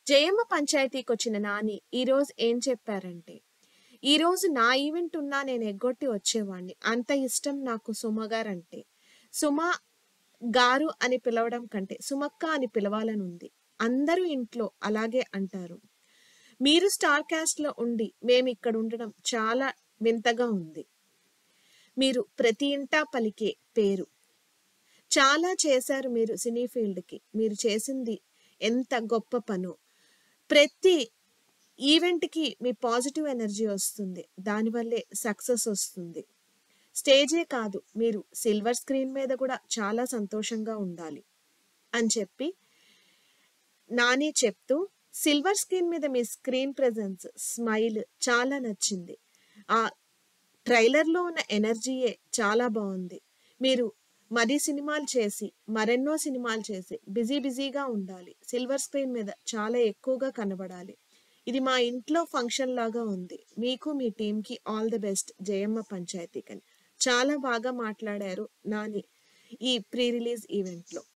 జయమ్మ పంచాయతీకొచ్చిన నాని ఈరోజు ఏం చెప్పారంటే, "ఈరోజు నా ఈవెంట్ ఉన్నా నేను ఎగ్గొట్టి వచ్చేవాణ్ణి. అంత ఇష్టం నాకు సుమ గారంటే. సుమ గారు అని పిలవడం కంటే సుమక్క అని పిలవాలనుంది. అందరూ ఇంట్లో అలాగే అంటారు. మీరు స్టార్ కాస్ట్‌లో ఉండి మేమిక్కడుండడం చాలా వింతగా ఉంది. మీరు ప్రతి ఇంటా పలికే పేరు. చాలా చేశారు మీరు సినీ ఫీల్డ్‌కి. మీరు చేసింది ఎంత గొప్ప పనో. ప్రతి ఈవెంట్‌కి మీ పాజిటివ్ ఎనర్జీ వస్తుంది. దానివల్లే సక్సెస్ వస్తుంది. స్టేజే కాదు మీరు సిల్వర్ స్క్రీన్ మీద కూడా చాలా సంతోషంగా ఉండాలి" అని చెప్పి నాని చెప్తూ, "సిల్వర్ స్క్రీన్ మీద మీ స్క్రీన్ ప్రెజెన్స్, స్మైల్ చాలా నచ్చింది. ఆ ట్రైలర్‌లో ఉన్న ఎనర్జీయే చాలా బావుంది. మీరు మరి సినిమాలు చేసి, మరెన్నో సినిమాలు చేసి బిజీ బిజీగా ఉండాలి. సిల్వర్ స్క్రీన్ మీద చాలా ఎక్కువగా కనబడాలి. ఇది మా ఇంట్లో ఫంక్షన్ లాగా ఉంది. మీకు మీ టీమ్‌కి ఆల్ ది బెస్ట్ జయమ్మ పంచాయతీకని" చాలా బాగా మాట్లాడారు నాని ఈ ప్రీ రిలీజ్ ఈవెంట్‌లో.